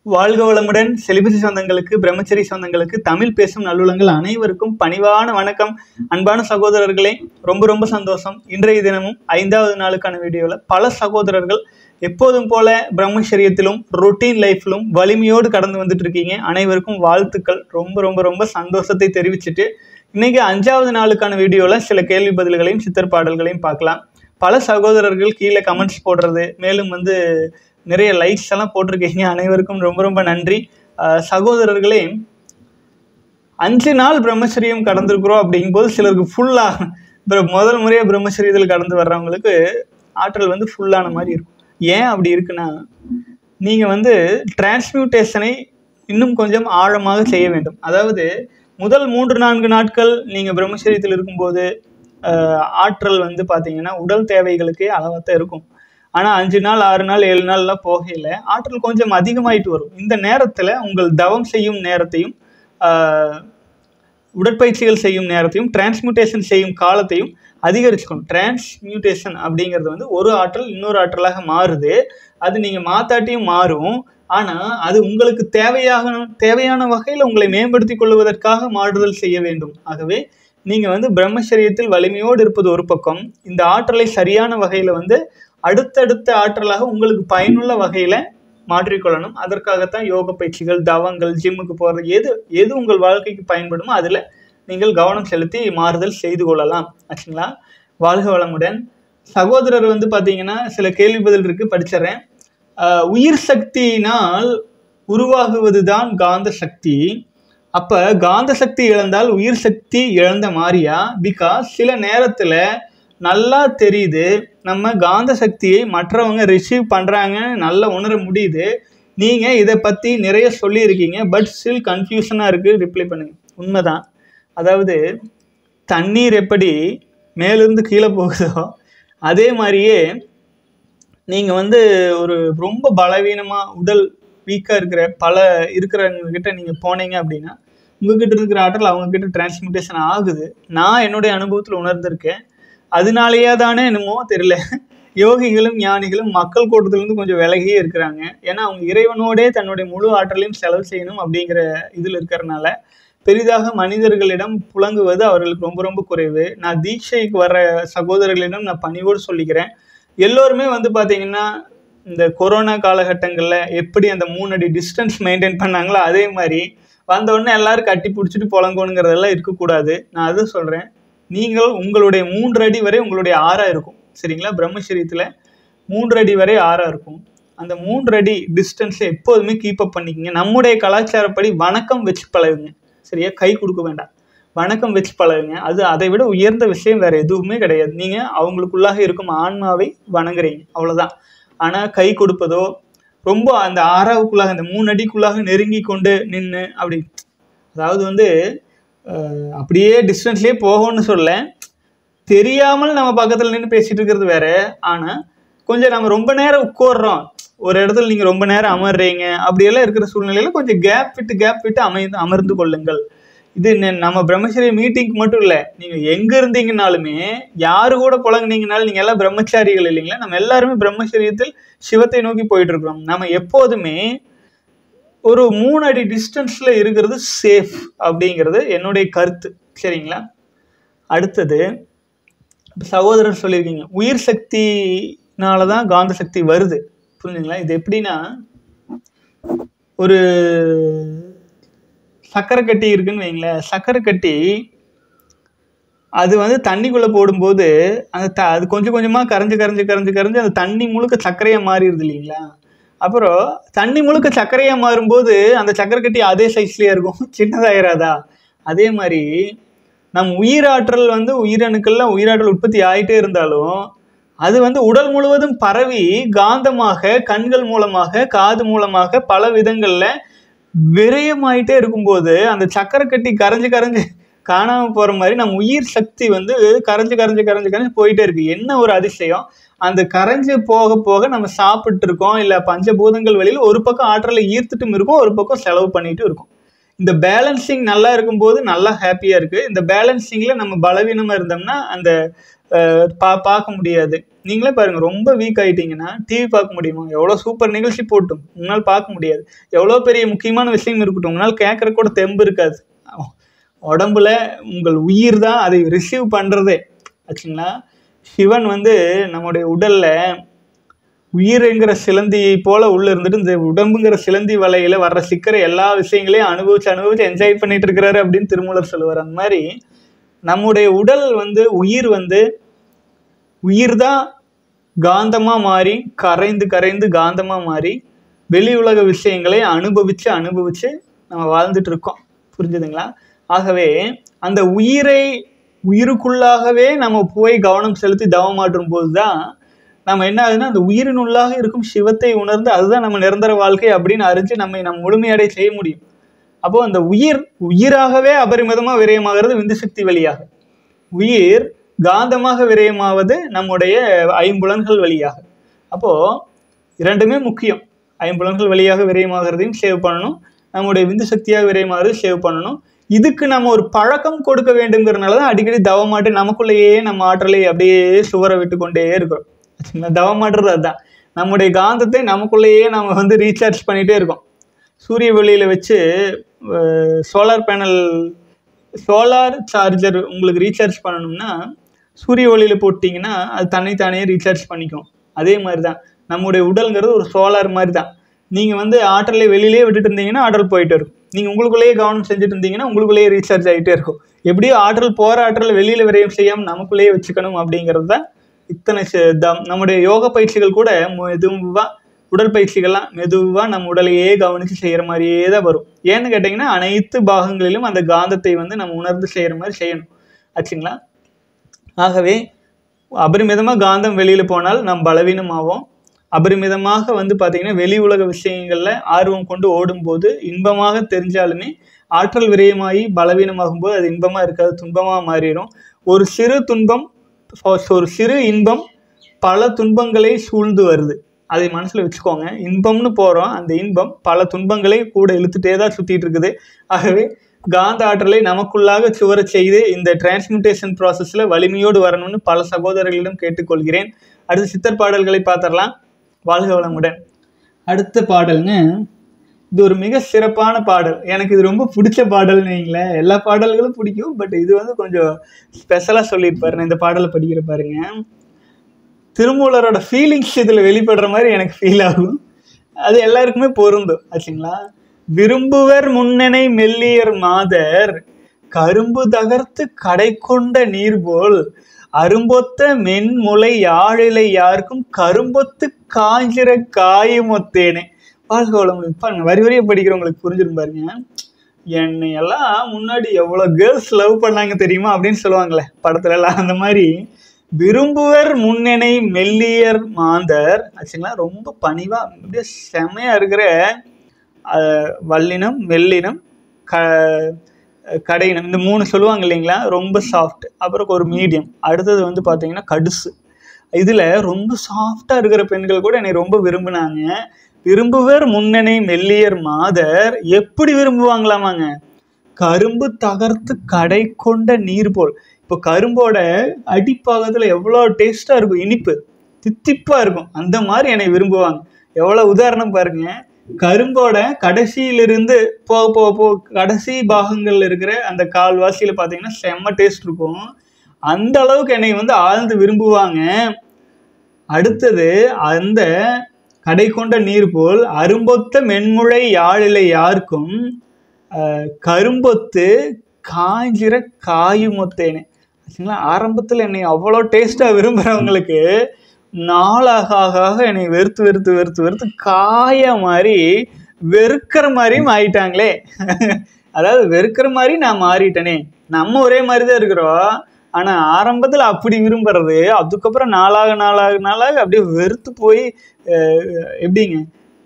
வாழ்க வளமுடன் செலிபசி சொந்தங்களுக்கு பிரம்மச்சரி சொந்தங்களுக்கு தமிழ் பேசும் நல்லுள்ளங்கள் அனைவருக்கும் பணிவான வணக்கம் அன்பான சகோதரர்களே ரொம்ப ரொம்ப சந்தோஷம் இன்றைய தினமும் ஐந்தாவது நாளுக்கான வீடியோவில் பல சகோதரர்கள் எப்போதும் போல பிரம்மச்சரியத்திலும் ரொட்டீன் லைஃப்பிலும் வலிமையோடு கடந்து வந்துட்டு இருக்கீங்க அனைவருக்கும் வாழ்த்துக்கள் ரொம்ப ரொம்ப ரொம்ப சந்தோஷத்தை தெரிவிச்சுட்டு இன்னைக்கு அஞ்சாவது நாளுக்கான வீடியோவில் சில கேள்வி பதில்களையும் சித்தர் பாடல்களையும் பார்க்கலாம் பல சகோதரர்கள் கீழே கமெண்ட்ஸ் போடுறது மேலும் வந்து நிறைய லைக்ஸ் எல்லாம் போட்டிருக்கீங்க அனைவருக்கும் ரொம்ப ரொம்ப நன்றி அஹ் சகோதரர்களே அஞ்சு நாள் பிரம்மச்சரியம் கடந்திருக்கிறோம் அப்படிங்கும்போது சிலருக்கு ஃபுல்லாக முதல் முறையாக பிரம்மச்சரியத்தில் கடந்து வர்றவங்களுக்கு ஆற்றல் வந்து ஃபுல்லான மாதிரி இருக்கும் ஏன் அப்படி இருக்குன்னா நீங்கள் வந்து டிரான்ஸ்மியூட்டேஷனை இன்னும் கொஞ்சம் ஆழமாக செய்ய வேண்டும் அதாவது முதல் மூன்று நான்கு நாட்கள் நீங்கள் பிரம்மச்சரியத்தில் இருக்கும்போது அஹ், ஆற்றல் வந்து பார்த்தீங்கன்னா உடல் தேவைகளுக்கே அளவாக தான் இருக்கும் ஆனால் அஞ்சு நாள் ஆறு நாள் ஏழு நாள்லாம் போகையில் ஆற்றல் கொஞ்சம் அதிகமாயிட்டு வரும் இந்த நேரத்தில் உங்கள் தவம் செய்யும் நேரத்தையும் ஆஹ், உடற்பயிற்சிகள் செய்யும் நேரத்தையும் டிரான்ஸ்மியூட்டேஷன் செய்யும் காலத்தையும் அதிகரிச்சுக்கணும் டிரான்ஸ்மியூட்டேஷன் அப்படிங்கிறது வந்து ஒரு ஆற்றல் இன்னொரு ஆற்றலாக மாறுது அது நீங்கள் மாத்தாட்டியும் மாறும் ஆனால் அது உங்களுக்கு தேவையாக தேவையான வகையில் உங்களை மேம்படுத்திக் கொள்வதற்காக மாறுதல் செய்ய வேண்டும் ஆகவே நீங்கள் வந்து பிரம்மச்சரியத்தில் வலிமையோடு இருப்பது ஒரு பக்கம் இந்த ஆற்றலை சரியான வகையில் வந்து அடுத்தடுத்த ஆற்றலாக உங்களுக்கு பயனுள்ள வகையில் மாற்றிக்கொள்ளணும் அதற்காகத்தான் யோக பயிற்சிகள் தவங்கள் ஜிம்முக்கு போகிறது எது எது உங்கள் வாழ்க்கைக்கு பயன்படுமோ அதில் நீங்கள் கவனம் செலுத்தி மாறுதல் செய்து கொள்ளலாம் ஆச்சுங்களா வாழ்க வளமுடன் சகோதரர் வந்து பார்த்தீங்கன்னா சில கேள்வி பதில் இருக்கு படிச்சிடுறேன் ஆஹ் உயிர் சக்தியினால் உருவாகுவது தான் காந்த சக்தி அப்போ காந்த சக்தி இழந்தால் உயிர் சக்தி இழந்த மாதிரியா பிகாஸ் சில நேரத்தில் நல்லா தெரியுது நம்ம காந்த சக்தியை மற்றவங்க ரிசீவ் பண்ணுறாங்கன்னு நல்லா உணர முடியுது நீங்கள் இதை பற்றி நிறைய சொல்லியிருக்கீங்க பட் ஸ்டில் கன்ஃபியூஷனாக இருக்குது ரிப்ளை பண்ணுங்க உண்மைதான் அதாவது தண்ணீர் எப்படி மேலிருந்து கீழே போகுதோ அதே மாதிரியே நீங்கள் வந்து ஒரு ரொம்ப பலவீனமாக உடல் வீக்காக இருக்கிற பல இருக்கிறவங்க கிட்ட நீங்கள் போனீங்க அப்படின்னா உங்ககிட்ட இருக்கிற ஆற்றல் அவங்க கிட்ட டிரான்ஸ்மிட்டேஷன் ஆகுது நான் என்னுடைய அனுபவத்தில் உணர்ந்திருக்கேன் அதனாலேயே தானே என்னமோ தெரியல யோகிகளும் ஞானிகளும் மக்கள் கூட்டத்திலிருந்து கொஞ்சம் விலகியே இருக்கிறாங்க ஏன்னா அவங்க இறைவனோடே தன்னுடைய முழு ஆற்றலையும் செலவு செய்யணும் அப்படிங்கிற இதில் இருக்கிறனால பெரிதாக மனிதர்களிடம் புழங்குவது அவர்களுக்கு ரொம்ப ரொம்ப குறைவு நான் தீட்சைக்கு வர்ற சகோதரர்களிடம் நான் பணிவோடு சொல்லிக்கிறேன் எல்லோருமே வந்து பார்த்தீங்கன்னா இந்த கொரோனா காலகட்டங்களில் எப்படி அந்த மூணு அடி டிஸ்டன்ஸ் மெயின்டைன் பண்ணாங்களோ அதே மாதிரி வந்த உடனே எல்லாரும் கட்டி பிடிச்சிட்டு புலங்கோணுங்கிறதெல்லாம் இருக்கக்கூடாது நான் அதை சொல்கிறேன் நீங்கள் உங்களுடைய மூன்று அடி வரை உங்களுடைய ஆறா இருக்கும் சரிங்களா பிரம்மச்சரியத்தில் மூன்று அடி வரை ஆறா இருக்கும் அந்த மூன்று அடி டிஸ்டன்ஸை எப்போதுமே கீப் அப் பண்ணிக்கங்க நம்முடைய கலாச்சாரப்படி வணக்கம் வச்சு பழகுங்க சரியா கை கொடுக்க வேண்டாம் வணக்கம் வச்சு பழகுங்க அது அதை விட உயர்ந்த விஷயம் வேற எதுவுமே கிடையாது நீங்க அவங்களுக்குள்ளாக இருக்கும் ஆன்மாவை வணங்குறீங்க அவ்வளவுதான் ஆனா கை கொடுப்பதோ ரொம்ப அந்த ஆறாவுக்குள்ளாக அந்த மூணு அடிக்குள்ளாக நெருங்கி கொண்டு நின்று அப்படி அதாவது வந்து அஹ், அப்படியே டிஸ்டன்ஸ்லேயே போகும்னு சொல்ல தெரியாமல் நம்ம பக்கத்தில் நின்று பேசிட்டு இருக்கிறது வேற ஆனால் கொஞ்சம் நம்ம ரொம்ப நேரம் உட்கார்றோம் ஒரு இடத்துல நீங்கள் ரொம்ப நேரம் அமர்றீங்க அப்படியெல்லாம் இருக்கிற சூழ்நிலையில கொஞ்சம் கேப் விட்டு கேப் விட்டு அமைந்து அமர்ந்து கொள்ளுங்கள் இது நெ- நம்ம பிரம்மச்சரிய மீட்டிங்க்கு மட்டும் இல்லை நீங்கள் எங்கே இருந்தீங்கனாலுமே யாரு கூட புழங்குனீங்கனாலும் நீங்கள் எல்லாம் பிரம்மச்சாரிகள் இல்லைங்களா நம்ம எல்லாருமே பிரம்மச்சரியத்தில் சிவத்தை நோக்கி போயிட்டு இருக்கிறோம் நம்ம எப்போதுமே ஒரு மூணு அடி டிஸ்டன்ஸில் இருக்கிறது சேஃப் அப்படிங்கிறது என்னுடைய கருத்து சரிங்களா அடுத்தது இப்ப சகோதரர் சொல்லியிருக்கீங்க உயிர் சக்தினால தான் காந்த சக்தி வருது புரிஞ்சுங்களா இது எப்படின்னா ஒரு சக்கரை கட்டி இருக்குன்னு வைங்களேன் சக்கரை கட்டி அது வந்து தண்ணிக்குள்ளே போடும்போது அந்த த அது கொஞ்சம் கொஞ்சமாக கரைஞ்சு கரைஞ்சு கரைஞ்சு கரைஞ்சு அந்த தண்ணி முழுக்க சர்க்கரையாக மாறிடுது இல்லைங்களா அப்புறம் தண்ணி முழுக்க சர்க்கரையாக மாறும்போது அந்த சக்கரை கட்டி அதே சைஸ்லேயே இருக்கும் சின்னதாயிராதா அதே மாதிரி நம் உயிராற்றல் வந்து உயிரணுக்கள்லாம் உயிராற்றல் உற்பத்தி ஆகிட்டே இருந்தாலும் அது வந்து உடல் முழுவதும் பரவி காந்தமாக கண்கள் மூலமாக காது மூலமாக பல விதங்களில் விரயமாயிட்டே இருக்கும்போது அந்த சக்கரை கட்டி கரைஞ்சு கரைஞ்சு காணாம போற மாதிரி நம்ம உயிர் சக்தி வந்து கரைஞ்சு கரைஞ்சு கரைஞ்சு கரைஞ்சு போயிட்டே இருக்கு என்ன ஒரு அதிசயம் அந்த கரைஞ்சு போக போக நம்ம சாப்பிட்டு இருக்கோம் இல்ல பஞ்சபூதங்கள் வெளியில ஒரு பக்கம் ஆற்றலை ஈர்த்துட்டும் இருக்கும் ஒரு பக்கம் செலவு பண்ணிட்டும் இருக்கும் இந்த பேலன்சிங் நல்லா இருக்கும்போது நல்லா ஹாப்பியாக இருக்குது இந்த பேலன்சிங்கில் நம்ம பலவீனமாக இருந்தோம்னா அந்த அஹ், பா பார்க்க முடியாது நீங்களே பாருங்கள் ரொம்ப வீக் ஆகிட்டீங்கன்னா டிவி பார்க்க முடியுமா எவ்வளோ சூப்பர் நிகழ்ச்சி போட்டும் உங்களால் பார்க்க முடியாது எவ்வளோ பெரிய முக்கியமான விஷயம் இருக்கட்டும் உங்களால் கேட்குற கூட தெம்பு இருக்காது உடம்புல உங்கள் உயிர் தான் அதை ரிசீவ் பண்ணுறதே ஆச்சுங்களா சிவன் வந்து நம்முடைய உடல்ல உயிர்ங்கிற சிலந்தியை போல உள்ள இருந்துட்டு இந்த உடம்புங்கிற சிலந்தி வலையில வர்ற சிக்கிற எல்லா விஷயங்களையும் அனுபவிச்சு அனுபவிச்சு என்ஜாய் பண்ணிட்டு இருக்கிறாரு அப்படின்னு திருமூலர் சொல்லுவார் அந்த மாதிரி நம்முடைய உடல் வந்து உயிர் வந்து உயிர் தான் காந்தமா மாறி கரைந்து கரைந்து காந்தமா மாறி வெளி உலக விஷயங்களை அனுபவிச்சு அனுபவிச்சு நம்ம வாழ்ந்துட்டு இருக்கோம் புரிஞ்சுதுங்களா ஆகவே அந்த உயிரை உயிருக்குள்ளாகவே நம்ம போய் கவனம் செலுத்தி தவமாற்றும் போது தான் நம்ம என்ன ஆகுதுன்னா அந்த உயிரினுள்ளாக இருக்கும் சிவத்தை உணர்ந்து அதுதான் நம்ம நிரந்தர வாழ்க்கை அப்படின்னு அறிஞ்சு நம்மை நம் முழுமையடை செய்ய முடியும் அப்போ அந்த உயிர் உயிராகவே அபரிமிதமாக விரயமாகிறது விந்து சக்தி வழியாக உயிர் காந்தமாக விரயமாவது நம்முடைய ஐம்புலன்கள் வழியாக அப்போ இரண்டுமே முக்கியம் ஐம்புலன்கள் வழியாக விரயமாகிறதையும் சேவ் பண்ணணும் நம்முடைய விந்து சக்தியாக விரயமாகிறது சேவ் பண்ணணும் இதுக்கு நம்ம ஒரு பழக்கம் கொடுக்க வேண்டுங்கிறனால தான் அடிக்கடி தவமாட்டு நமக்குள்ளேயே நம்ம ஆற்றலை அப்படியே சுவரை விட்டு கொண்டே இருக்கிறோம் ஆச்சுங்களா தவமாட்டுறது அதுதான் நம்முடைய காந்தத்தை நமக்குள்ளேயே நம்ம வந்து ரீசார்ஜ் பண்ணிகிட்டே இருக்கோம் சூரிய வெளியில் வச்சு சோலார் பேனல் சோலார் சார்ஜர் உங்களுக்கு ரீசார்ஜ் பண்ணணும்னா சூரிய ஒளியில் போட்டிங்கன்னா அது தன்னைத்தானே ரீசார்ஜ் பண்ணிக்கும் அதே மாதிரி தான் நம்முடைய உடல்ங்கிறது ஒரு சோலார் மாதிரி தான் நீங்கள் வந்து ஆற்றலை வெளியிலே விட்டுட்டு இருந்தீங்கன்னா ஆற்றல் போயிட்டே இருக்கும் நீங்கள் உங்களுக்குள்ளேயே கவனம் செஞ்சுட்டு இருந்தீங்கன்னா உங்களுக்குள்ளேயே ரீசார்ஜ் ஆகிட்டே இருக்கும் எப்படியோ ஆற்றல் போகிற ஆற்றல் வெளியில் விரயம் செய்யாமல் நமக்குள்ளேயே வச்சுக்கணும் அப்படிங்கிறது தான் இத்தனை ச- தம் நம்முடைய யோக பயிற்சிகள் கூட மெதுவாக உடல் பயிற்சிகள்லாம் மெதுவாக நம்ம உடலையே கவனித்து செய்கிற மாதிரியே தான் வரும் ஏன்னு கேட்டிங்கன்னா அனைத்து பாகங்களிலும் அந்த காந்தத்தை வந்து நம்ம உணர்ந்து செய்கிற மாதிரி செய்யணும் ஆச்சுங்களா ஆகவே அபரிமிதமாக காந்தம் வெளியில் போனால் நாம் பலவீனமாவோம் அபரிமிதமாக வந்து பார்த்திங்கன்னா வெளி உலக விஷயங்களில் ஆர்வம் கொண்டு ஓடும்போது இன்பமாக தெரிஞ்சாலுமே ஆற்றல் விரயமாகி பலவீனமாகும் போது அது இன்பமாக இருக்காது துன்பமாக மாறிடும் ஒரு சிறு துன்பம் ஒரு சிறு இன்பம் பல துன்பங்களை சூழ்ந்து வருது அதை மனசில் வச்சுக்கோங்க இன்பம்னு போகிறோம் அந்த இன்பம் பல துன்பங்களை கூட இழுத்துட்டே தான் சுற்றிட்டு இருக்குது ஆகவே காந்த ஆற்றலை நமக்குள்ளாக சுவரச் செய்து இந்த டிரான்ஸ்மிட்டேஷன் ப்ராசஸில் வலிமையோடு வரணும்னு பல சகோதரர்களிடம் கேட்டுக்கொள்கிறேன் அடுத்து சித்தர் பாடல்களை பார்த்துடலாம் வாழ்க வளமுடன் அடுத்த பாடல்ங்க இது ஒரு மிக சிறப்பான பாடல் எனக்கு இது ரொம்ப பிடிச்ச பாடல்னு வைங்களேன் எல்லா பாடல்களும் பிடிக்கும் பட் இது வந்து கொஞ்சம் ஸ்பெஷலாக சொல்லியிருப்பாரு நான் இந்த பாடலை படிக்கிற பாருங்க திருமூலரோட ஃபீலிங்ஸ் இதில் வெளிப்படுற மாதிரி எனக்கு ஃபீல் ஆகும் அது எல்லாருக்குமே பொருந்தும் ஆச்சுங்களா விரும்புவர் முன்னனை மெல்லியர் மாதர் கரும்பு தகர்த்து கடை கொண்ட நீர் போல் அரும்பொத்த மென்முலை யாழிலை யாருக்கும் கரும்பொத்து காஞ்சிர காயுமொத்தேனே வாழ்க வளமுடன் பாருங்க வரி வரியை படிக்கிறவங்களுக்கு புரிஞ்சிரும் பாருங்க என்னை எல்லாம் முன்னாடி எவ்வளோ கேர்ள்ஸ் லவ் பண்ணாங்க தெரியுமா அப்படின்னு சொல்லுவாங்களே படத்துல எல்லாம் அந்த மாதிரி விரும்புவர் முன்னணி மெல்லியர் மாந்தர் ஆச்சுங்களா ரொம்ப பணிவா அப்படியே செமையா இருக்கிற அஹ், வல்லினம் மெல்லினம் க கடையினம் இந்த மூணு சொல்லுவாங்க இல்லைங்களா ரொம்ப சாஃப்ட் அப்புறம் ஒரு மீடியம் அடுத்தது வந்து பார்த்தீங்கன்னா கடுசு இதில் ரொம்ப சாஃப்டாக இருக்கிற பெண்கள் கூட என்னை ரொம்ப விரும்பினாங்க விரும்புவர் முன்னணி மெல்லியர் மாதர் எப்படி விரும்புவாங்களாமாங்க கரும்பு தகர்த்து கடை கொண்ட நீர் போல் இப்போ கரும்போட அடிப்பாகத்தில் எவ்வளோ டேஸ்ட்டாக இருக்கும் இனிப்பு தித்திப்பாக இருக்கும் அந்த மாதிரி என்னை விரும்புவாங்க எவ்வளோ உதாரணம் பாருங்க கரும்போட கடைசியிலிருந்து போக போக போக கடைசி பாகங்கள்ல இருக்கிற அந்த கால்வாசியில் பார்த்தீங்கன்னா செம்ம டேஸ்ட் இருக்கும் அந்த அளவுக்கு என்னை வந்து ஆழ்ந்து விரும்புவாங்க அடுத்தது அந்த கடை கொண்ட நீர் போல் அரும்பொத்த மென்முளை யாழிலை யாருக்கும் அஹ், கரும்பொத்து காஞ்சிர காயுமொத்தேனே ஆச்சுங்களா ஆரம்பத்தில் என்னை அவ்வளோ டேஸ்ட்டாக விரும்புகிறவங்களுக்கு நாளாக ஆக ஆக என்னை வெறுத்து வெறுத்து வெறுத்து வெறுத்து காய மாதிரி வெறுக்கிற மாதிரியும் ஆயிட்டாங்களே அதாவது வெறுக்கிற மாதிரி நான் மாறிட்டேனே நம்ம ஒரே மாதிரி தான் இருக்கிறோம் ஆனால் ஆரம்பத்தில் அப்படி விரும்புறது அதுக்கப்புறம் நாளாக நாளாக நாளாக அப்படியே வெறுத்து போய் அஹ், எப்படிங்க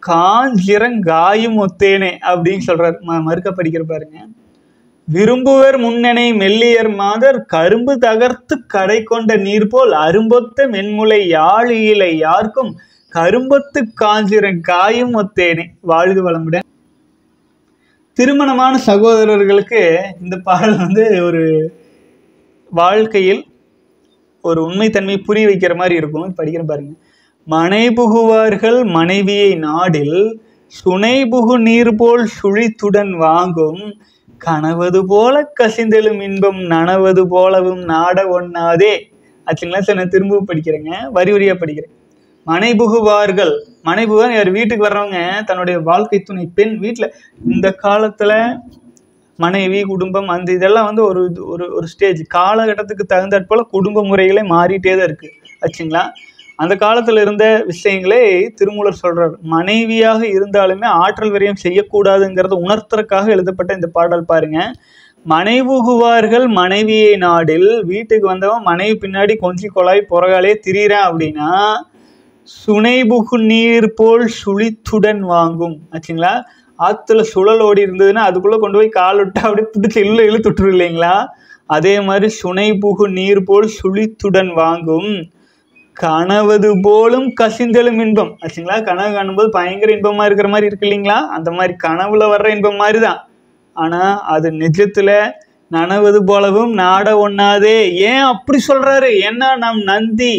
காஞ்சிரங்காயும் ஒத்தேனே அப்படின்னு சொல்றாரு ம மறுக்க படிக்கிற பாருங்க விரும்புவர் முன்னணை மெல்லியர் மாதர் கரும்பு தகர்த்து கடை கொண்ட நீர் போல் அரும்பொத்த மென்முலை யாழியிலை யாருக்கும் கரும்பொத்து காஞ்சிரங் காயும் ஒத்தேனே வாழ்க வளமுடன் திருமணமான சகோதரர்களுக்கு இந்த பாடல் வந்து ஒரு வாழ்க்கையில் ஒரு உண்மைத்தன்மையை புரிய வைக்கிற மாதிரி இருக்கும் படிக்கிற பாருங்க மனை புகுவார்கள் மனைவியை நாடில் சுனை புகு நீர் போல் சுழித்துடன் வாங்கும் கனவது போல கசிந்தெழும் இன்பம் நனவது போலவும் நாட ஒண்ணாதே ஆச்சுங்களா சரி நான் திரும்ப படிக்கிறேங்க வரி வரியா படிக்கிறேன் மனை புகுவார்கள் மனை புகுவார் யார் வீட்டுக்கு வர்றவங்க தன்னுடைய வாழ்க்கை துணை பெண் வீட்டில் இந்த காலத்துல மனைவி குடும்பம் அந்த இதெல்லாம் வந்து ஒரு இது- ஒரு ஒரு ஸ்டேஜ் காலகட்டத்துக்கு தகுந்தாற் போல குடும்ப முறைகளே மாறிட்டே தான் இருக்கு ஆச்சுங்களா அந்த காலத்துல இருந்த விஷயங்களே திருமூலர் சொல்றார் மனைவியாக இருந்தாலுமே ஆற்றல் விரயம் செய்யக்கூடாதுங்கிறத உணர்த்துறதுக்காக எழுதப்பட்ட இந்த பாடல் பாருங்க மனைபுகுவார்கள் மனைவியை நாடில் வீட்டுக்கு வந்தவன் மனைவி பின்னாடி கொஞ்சி கொலாய் புறகாலே திரியிறான் அப்படின்னா சுனைபுகு நீர் போல் சுழித்துடன் வாங்கும் ஆச்சுங்களா ஆத்துல சுழல் ஓடி இருந்ததுன்னா அதுக்குள்ள கொண்டு போய் கால் விட்டு அப்படியே பிடிச்சி இழு இழுத்துட்டுரும் இல்லைங்களா அதே மாதிரி சுனைபுகு நீர் போல் சுழித்துடன் வாங்கும் கனவது போலும் கசிந்தெழும் இன்பம் ஆச்சுங்களா கனவு காணும்போது பயங்கர இன்பமா இருக்கிற மாதிரி இருக்கு இல்லைங்களா அந்த மாதிரி கனவுல வர்ற இன்பம் மாதிரி தான் ஆனா அது நிஜத்துல நனவது போலவும் நாட ஒண்ணாதே ஏன் அப்படி சொல்றாரு ஏன்னா நம் நந்தி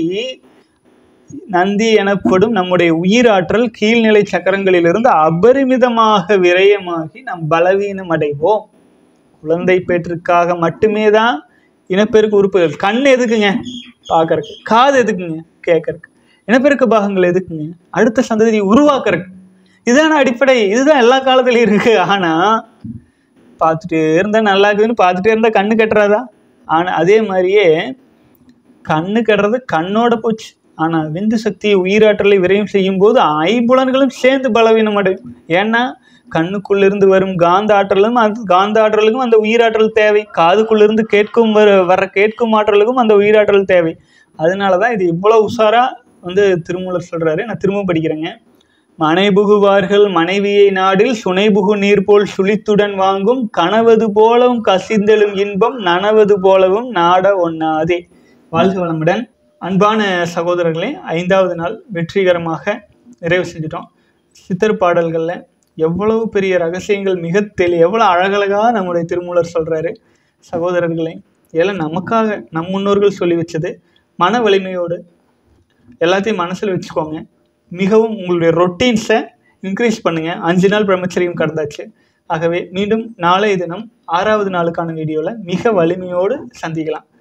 நந்தி எனப்படும் நம்முடைய உயிராற்றல் கீழ்நிலை சக்கரங்களிலிருந்து அபரிமிதமாக விரயமாகி நாம் பலவீனம் அடைவோம் குழந்தை பேற்றுக்காக மட்டுமே தான் இனப்பெருக்க உறுப்புகள் கண் எதுக்குங்க பார்க்கறக்கு காது எதுக்குங்க கேட்கறக்கு இனப்பெருக்க பாகங்கள் எதுக்குங்க அடுத்த சந்ததியை உருவாக்குறக்கு இதுதான அடிப்படை இதுதான் எல்லா காலத்துலயும் இருக்கு ஆனா பார்த்துட்டே இருந்தா நல்லா இருக்குதுன்னு பார்த்துட்டே இருந்தா கண்ணு கட்டுறாதா ஆனா அதே மாதிரியே கண்ணு கட்டுறது கண்ணோட போச்சு ஆனா விந்து சக்தியை உயிராற்றலை விரயம் செய்யும் போது ஐம்புலன்களும் சேர்ந்து பலவீனம் அடையும் ஏன்னா கண்ணுக்குள்ளிருந்து வரும் காந்த ஆற்றலும் அந்த காந்த ஆற்றலுக்கும் அந்த உயிராற்றல் தேவை காதுக்குள்ளிருந்து கேட்கும் வர வர கேட்கும் ஆற்றலுக்கும் அந்த உயிராற்றல் தேவை அதனாலதான் இது இவ்வளவு உஷாரா வந்து திருமூலர் சொல்றாரு நான் திரும்ப படிக்கிறேங்க மனைபுகுவார்கள் மனைவியை நாடில் சுனைபுகு நீர் போல் சுழித்துடன் வாங்கும் கனவது போலவும் கசிந்தெழும் இன்பம் நனவது போலவும் நாட ஒண்ணாதே வாழ்க வளமுடன் அன்பான சகோதரர்களே ஐந்தாவது நாள் வெற்றிகரமாக நிறைவு செஞ்சிட்டோம் சித்தர் பாடல்களில் எவ்வளவு பெரிய ரகசியங்கள் மிக தெளி எவ்வளோ அழகழகா நம்முடைய திருமூலர் சொல்றாரு சகோதரர்களே இதெல்லாம் நமக்காக நம் முன்னோர்கள் சொல்லி வச்சது மன வலிமையோடு எல்லாத்தையும் மனசில் வச்சுக்கோங்க மிகவும் உங்களுடைய ரொட்டீன்ஸை இன்க்ரீஸ் பண்ணுங்க அஞ்சு நாள் பிரம்மச்சரியம் கடந்தாச்சு ஆகவே மீண்டும் நாளைய தினம் ஆறாவது நாளுக்கான வீடியோவில் மிக வலிமையோடு சந்திக்கலாம்